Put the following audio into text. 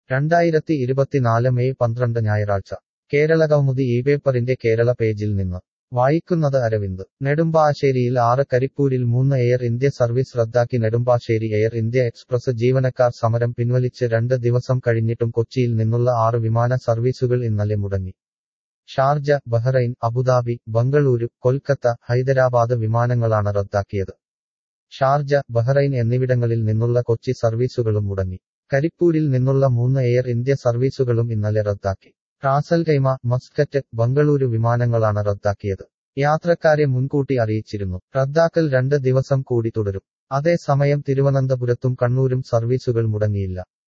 രണ്ടായിരത്തി ഇരുപത്തിനാല് മെയ് പന്ത്രണ്ട് ഞായറാഴ്ച കേരള കൗമുദി ഈ പേപ്പറിന്റെ കേരള പേജിൽ നിന്ന് വായിക്കുന്നത് അരവിന്ദ് നെടുമ്പാശ്ശേരിയിൽ ആറ് കരിപ്പൂരിൽ മൂന്ന് എയർ ഇന്ത്യ സർവീസ് റദ്ദാക്കി നെടുമ്പാശ്ശേരി എയർ ഇന്ത്യ എക്സ്പ്രസ് ജീവനക്കാർ സമരം പിൻവലിച്ച് രണ്ട് ദിവസം കഴിഞ്ഞിട്ടും കൊച്ചിയിൽ നിന്നുള്ള ആറ് വിമാന സർവീസുകൾ ഇന്നലെ മുടങ്ങി Sharjah Bahrain Abu Dhabi Bengaluru Kolkata Hyderabad വിമാനങ്ങളാണ് റദ്ദാക്കിയത് ഷാർജ ബഹ്റൈൻ എന്നിവിടങ്ങളിൽ നിന്നുള്ള കൊച്ചി സർവീസുകളും മുടങ്ങി കരിപ്പൂരിൽ നിന്നുള്ള മൂന്ന് എയർ ഇന്ത്യ സർവീസുകളും ഇന്നലെ റദ്ദാക്കി റാസൽഖൈമ മസ്കറ്റ് ബംഗളൂരു വിമാനങ്ങളാണ് റദ്ദാക്കിയത് യാത്രക്കാരെ മുൻകൂട്ടി അറിയിച്ചിരുന്നു റദ്ദാക്കൽ രണ്ട് ദിവസം കൂടി തുടരും അതേസമയം തിരുവനന്തപുരത്തും കണ്ണൂരും സർവീസുകൾ മുടങ്ങിയില്ല